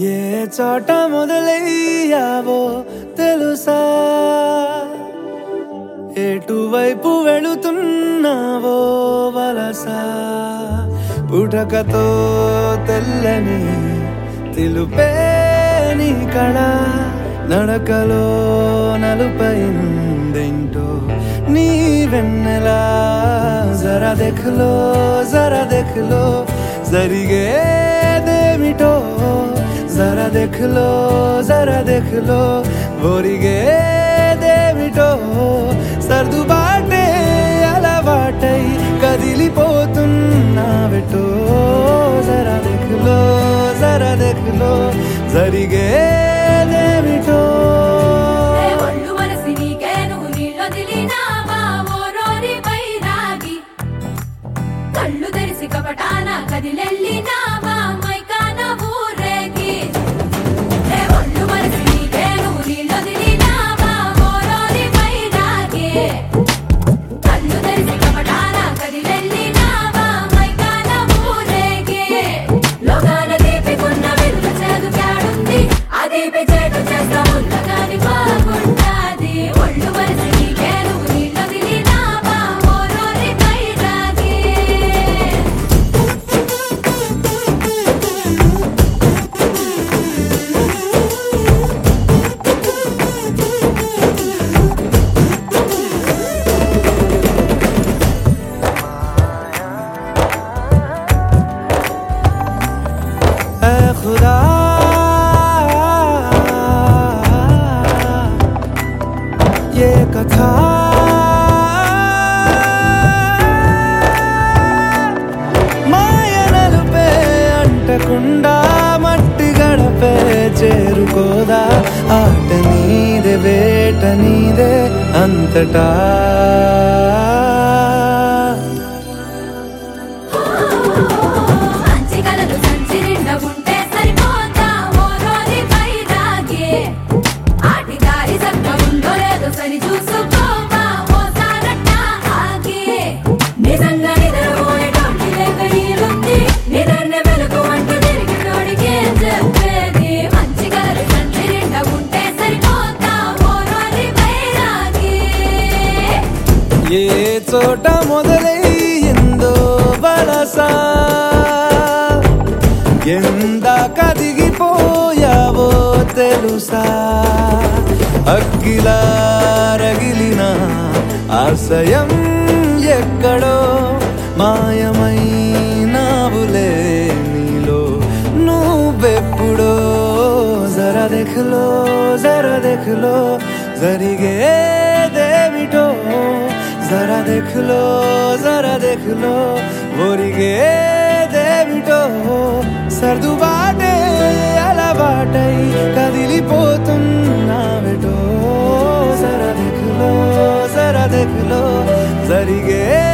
ఏ చోట మొదలయ్యావో తెలుసా ఎటువైపు వెళుతున్నావో వలస పుటకతో తెల్లని తెలుపే నీ కళ నడకలో నలుపైందేంటో నీ వెన్నెలా జరా దెఖలో జరా దెఖలో జరిగేదేమిటో జరా దెఖలో జరా దెఖలో ఒరిగేదేమిటో సర్దుబాటే అలవాటై కదిలిపోతున్నావెటో జరా దెఖలో జరా దెఖలో జరిగేదేమిటో ఏ ఒళ్ళు మనసి నీకే నువ్వు నీళ్ళొదిలినావా ఓ రోరి బైరాగి కళ్ళు తెరిసి కపటాన కదిలెళ్ళినావా మైకాన ఊరేగి ఏ ఒళ్ళు మనసి నీకే నువ్వు నీళ్ళొదిలినావా ఓ రోరి బైరాగి కళ్ళు తెరిసి కపటాన కదిలెళ్ళినావా మైకాన ఊరేగి లోకాన దీపికున్న వెలుగ చేదుకాడుంది ఆ దీపి చేటు చేస్తా ముందగాని బాగుంటాది ఒళ్ళు మరిసి నీకే నువ్వు నీళ్ళు దిలినావా ఓ రోరి బైరాగి ऐ खुदा ये कथा మాయనలుపే అంటకుండా మట్టి గడపే చేరుకోదా ఆట నీదే వేట నీదే అంతటా మంచి కలలు సంచి నిండా ఉంటే సరిపోతా ఓ రోరి బైరాగి ఆటి దారి చక్కగా ఉందో లేదో సరి చూసుకోవా ఓ సారట్టా ఆగి నిజంగా నిద్రపోయేటోటి లేక ఈలుంది నిద్రనే వెలుగు అంటూ తిరిగి తోడికి చెప్పేది మంచి కలలు సంచి నిండా ఉంటే సరిపోతా ఓ రోరి బైరాగి ఏ చోట మొదలయ్యిందో వలస ఎందాక దిగిపోయావో తెలుసా అగ్గిలా రగిలిన ఆశయం ఎక్కడో మాయమైనావులే నీలో నువ్వెప్పుడో జరా దెఖలో జరా దెఖలో జరిగేదేమిటో జరా దెఖలో జరా దెఖలో ఒరిగేదేమిటో సర్దుబాటే అలవాటై కదిలిపోతున్నావెటో జరా దెఖలో జరా దెఖలో జరిగే